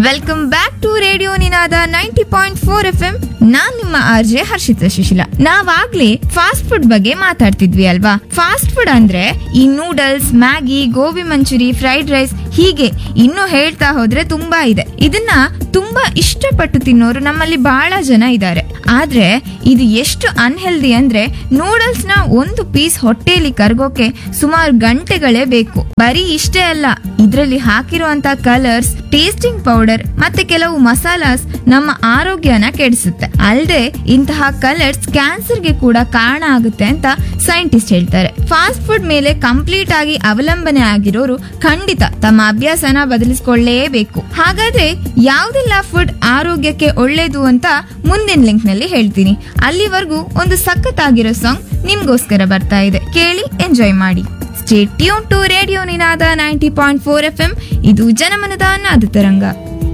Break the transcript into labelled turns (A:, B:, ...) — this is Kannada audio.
A: welcome back to radio Ninada ninety point four F M ನಾನ್ ನಿಮ್ಮ ಆರ್ಜೆ ಹರ್ಷಿತಾ ಶಿಶಿಲ ನಾವಾಗ್ಲೇ ಫಾಸ್ಟ್ ಫುಡ್ ಬಗ್ಗೆ ಮಾತಾಡ್ತಿದ್ವಿ ಅಲ್ವಾ ಫಾಸ್ಟ್ ಫುಡ್ ಅಂದ್ರೆ ಈ noodles Maggi gobi manchuri fried rice ಹೀಗೆ ಇನ್ನು ಹೇಳ್ತಾ ಹೋದ್ರೆ ತುಂಬಾ ಇದೆ ಇದನ್ನ ತುಂಬಾ ಇಷ್ಟಪಟ್ಟು ತಿನ್ನೋರು ನಮ್ಮಲ್ಲಿ ಬಹಳ ಜನ ಇದ್ದಾರೆ ಆದ್ರೆ ಇದು ಎಷ್ಟು ಅನ್ಹೆಲ್ದಿ ಅಂದ್ರೆ ನೂಡಲ್ಸ್ ನ ಒಂದು ಪೀಸ್ ಹೊಟ್ಟೆಯಲ್ಲಿ ಕರ್ಗೋಕೆ ಸುಮಾರು ಗಂಟೆಗಳೇ ಬೇಕು ಬರೀ ಇಷ್ಟೇ ಅಲ್ಲ ಇದ್ರಲ್ಲಿ ಹಾಕಿರುವಂತ ಕಲರ್ಸ್ ಟೇಸ್ಟಿಂಗ್ ಪೌಡರ್ ಮತ್ತೆ ಕೆಲವು ಮಸಾಲಾಸ್ ನಮ್ಮ ಆರೋಗ್ಯನ ಕೆಡಿಸುತ್ತೆ ಅಲ್ಲದೆ ಇಂತಹ ಕಲರ್ಸ್ ಕ್ಯಾನ್ಸರ್ಗೆ ಕೂಡ ಕಾರಣ ಆಗುತ್ತೆ ಅಂತ ಸೈಂಟಿಸ್ಟ್ ಹೇಳ್ತಾರೆ ಫಾಸ್ಟ್ ಫುಡ್ ಮೇಲೆ ಕಂಪ್ಲೀಟ್ ಆಗಿ ಅವಲಂಬನೆ ಆಗಿರೋರು ಖಂಡಿತ ತಮ್ಮ ಅಭ್ಯಾಸನ ಬದಲಿಸಿಕೊಳ್ಳಲೇಬೇಕು ಹಾಗಾದ್ರೆ ಯಾವ್ದೆಲ್ಲ ಫುಡ್ ಆರೋಗ್ಯಕ್ಕೆ ಒಳ್ಳೇದು ಅಂತ ಮುಂದಿನ ಲಿಂಕ್ ನಲ್ಲಿ ಹೇಳ್ತೀನಿ ಅಲ್ಲಿವರೆಗೂ ಒಂದು ಸಖತ್ತಾಗಿರೋ ಸಾಂಗ್ ನಿಮ್ಗೋಸ್ಕರ ಬರ್ತಾ ಇದೆ ಕೇಳಿ ಎಂಜಾಯ್ ಮಾಡಿ stay tune to radio Ninada ninety point four F M ಇದು ಜನಮನದ ನಾದ ತರಂಗ